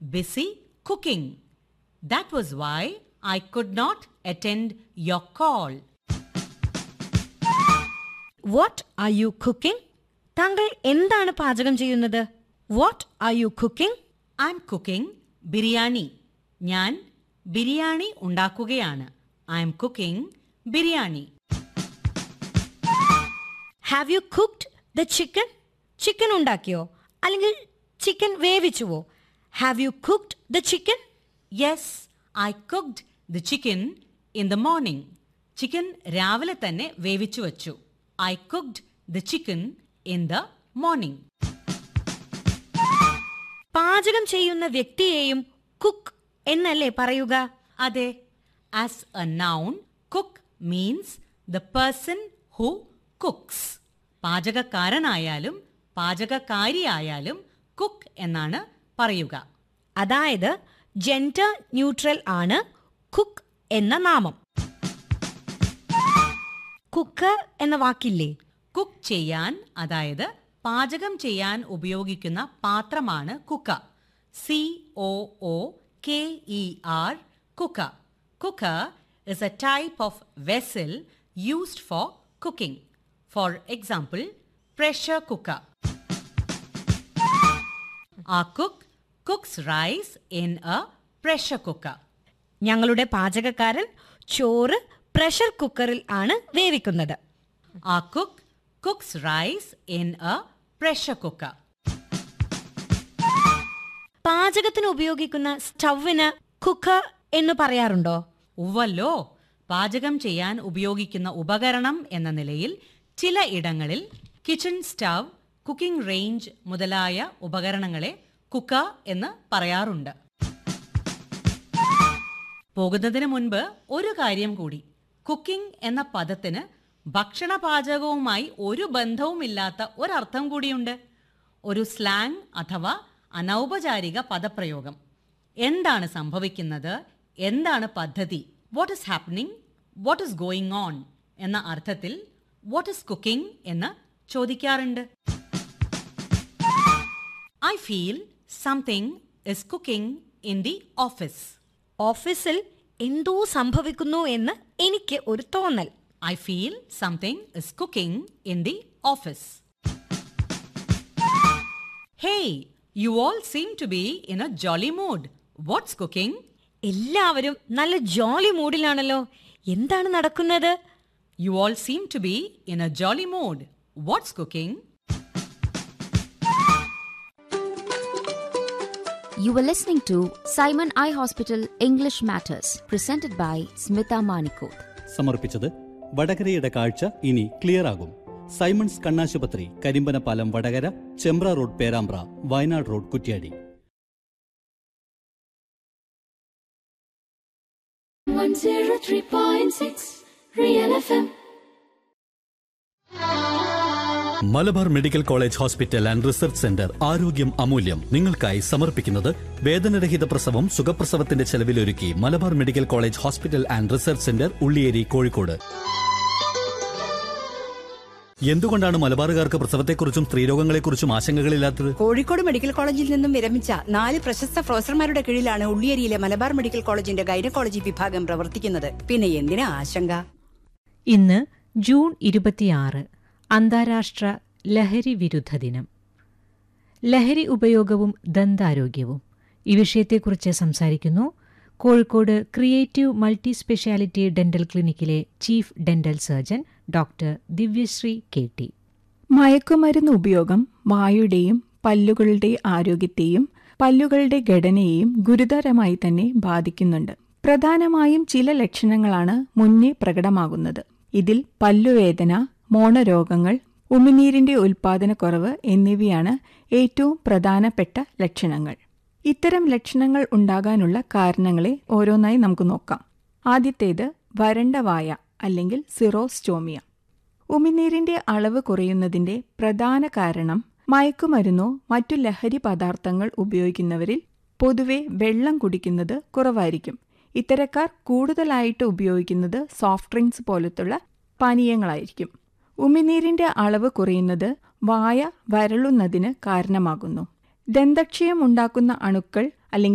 busy cooking. That was why I could not attend your call. What are you cooking താങ്കൾ എന്താണ് പാചകം ചെയ്യുന്നത് what are you cooking I'm cooking biryani. ഞാൻ ബിരിയാണി ഉണ്ടാക്കുകയാണ് I'm cooking biryani have you cooked the chicken chicken ഉണ്ടാക്കിയോ അല്ലെങ്കിൽ chicken വേവിച്ചുവോ have you cooked the chicken yes I cooked the chicken in the morning chicken രാവിലെ തന്നെ വേവിച്ചു വച്ചു I cooked the chicken in the morning പാചകം ചെയ്യുന്ന വ്യക്തിയെയും കുക്ക് എന്നല്ലേ പറയുക അതെ as A noun cook means the person who cooks പാചകക്കാരനായാലും പാചകക്കാരിയായാലും കുക്ക് എന്നാണ് പറയുക അതായത് ജെൻഡർ ന്യൂട്രൽ ആണ് കുക്ക് എന്ന നാമം കുക്കർ എന്ന വാക്കില്ലേ കുക്ക് ചെയ്യാൻ അതായത് പാചകം ചെയ്യാൻ ഉപയോഗിക്കുന്ന പാത്രമാണ് cooker C O O K E R cooker cooker is a type of vessel used for cooking for example pressure cooker a cook cooks rice in a pressure cooker ഞങ്ങളുടെ പാചകക്കാരൻ ചോറ് പ്രഷർ കുക്കറിൽ ആണ് വേവിക്കുന്നത് a cook cooks rice in a pressure cooker പാചകത്തിന് ഉപയോഗിക്കുന്ന സ്റ്റൗവിന് cooker എന്ന് പറയാറുണ്ടോ ഉവ്വല്ലോ പാചകം ചെയ്യാൻ ഉപയോഗിക്കുന്ന ഉപകരണം എന്ന നിലയിൽ ചില ഇടങ്ങളിൽ കിച്ചൺ സ്റ്റവ് കുക്കിംഗ് റേഞ്ച് മുതലായ ഉപകരണങ്ങളെ കുക്ക എന്ന് പറയാറുണ്ട് പോകുന്നതിന് മുൻപ് ഒരു കാര്യം കൂടി കുക്കിംഗ് എന്ന പദത്തിന് ഭക്ഷണ പാചകവുമായി ഒരു ബന്ധവുമില്ലാത്ത ഒരർത്ഥം കൂടിയുണ്ട് ഒരു സ്ലാങ് അഥവാ അനൗപചാരിക പദപ്രയോഗം എന്താണ് സംഭവിക്കുന്നത് എന്താണ് പദ്ധതി what is happening what is going on എന്ന അർത്ഥത്തിൽ വാട്ട് ഇസ് കുക്കിംഗ് എന്ന് ചോദിക്കാറുണ്ട് I feel something is cooking in the office ഓഫീസിൽ എന്തോ സംഭവിക്കുന്നു എന്ന് എനിക്ക് ഒരു തോന്നൽ I feel something is cooking in the office. Hey, you all seem to be in a jolly mood. What's cooking? എല്ലാവരും നല്ല ജോളി മൂഡിലാണല്ലോ എന്താണ് നടക്കുന്നത് You all seem to be in a jolly mood. What's cooking? You were listening to Simon Eye Hospital English Matters, presented by Smita Manikoth. സമർപ്പിച്ചത് വടകരയുടെ കാഴ്ച ഇനി clear ആകും Simon's കണ്ണാശുപത്രി Karimbanapalam Vadakara Chembra road Perambra Wayanad road Kuttiadi 103.6 Real FM. Malabar medical college hospital and research centre ആരോഗ്യം അമൂല്യം നിങ്ങൾക്കായി സമർപ്പിക്കുന്നത് വേദനരഹിത പ്രസവം സുഖപ്രസവത്തിന്റെ ചെലവിലൊരുക്കി Malabar medical college hospital and research centre Ulliyeri Kozhikode എന്തുകൊണ്ടാണ് മലബാറുകാർക്ക് പ്രസവത്തെക്കുറിച്ചും സ്ത്രീരോഗങ്ങളെക്കുറിച്ചും ആശങ്കകളില്ലാത്തത് കോഴിക്കോട് മെഡിക്കൽ കോളേജിൽ നിന്നും വിരമിച്ച നാല് പ്രശസ്ത പ്രൊഫസർമാരുടെ കീഴിലാണ് ഉള്ളിയേരിയിലെ മലബാർ മെഡിക്കൽ കോളേജിന്റെ ഗൈനക്കോളജി വിഭാഗം പ്രവർത്തിക്കുന്നത് പിന്നെ എന്തിനാ ആശങ്ക ഇന്ന് ജൂൺ ഇരുപത്തിയാറ് അന്താരാഷ്ട്ര ലഹരി വിരുദ്ധ ദിനം ലഹരി ഉപയോഗവും ദന്താരോഗ്യവും ഈ വിഷയത്തെക്കുറിച്ച് സംസാരിക്കുന്നു Kozhikode creative multi speciality dental ക്ലിനിക്കിലെ chief dental surgeon doctor Divyashree K T മയക്കുമരുന്ന് ഉപയോഗം വായുടെയും പല്ലുകളുടെ ആരോഗ്യത്തെയും പല്ലുകളുടെ ഘടനയെയും ഗുരുതരമായി തന്നെ ബാധിക്കുന്നുണ്ട് പ്രധാനമായും ചില ലക്ഷണങ്ങളാണ് മുന്നേ പ്രകടമാകുന്നത് ഇതിൽ പല്ലുവേദന മോണരോഗങ്ങൾ ഉമിനീരിന്റെ ഉൽപാദനക്കുറവ് എന്നിവയാണ് ഏറ്റവും പ്രധാനപ്പെട്ട ലക്ഷണങ്ങൾ ഇത്തരം ലക്ഷണങ്ങൾ ഉണ്ടാകാനുള്ള കാരണങ്ങളെ ഓരോന്നായി നമുക്ക് നോക്കാം ആദ്യത്തേത് വരണ്ട വായ അല്ലെങ്കിൽ സിറോസ്റ്റോമിയ ഉമിനീരിന്റെ അളവ് കുറയുന്നതിന്റെ പ്രധാന കാരണം മയക്കുമരുന്നോ മറ്റു ലഹരി പദാർത്ഥങ്ങൾ ഉപയോഗിക്കുന്നവരിൽ പൊതുവെ വെള്ളം കുടിക്കുന്നത് കുറവായിരിക്കും ഇത്തരക്കാർ കൂടുതലായിട്ട് ഉപയോഗിക്കുന്നത് സോഫ്റ്റ് ഡ്രിങ്ക്സ് പോലത്തുള്ള പാനീയങ്ങളായിരിക്കും ഉമിനീരിന്റെ അളവ് കുറയുന്നത് വായ വരളുന്നതിന് കാരണമാകുന്നു ദന്തക്ഷയം ഉണ്ടാക്കുന്ന അണുക്കൾ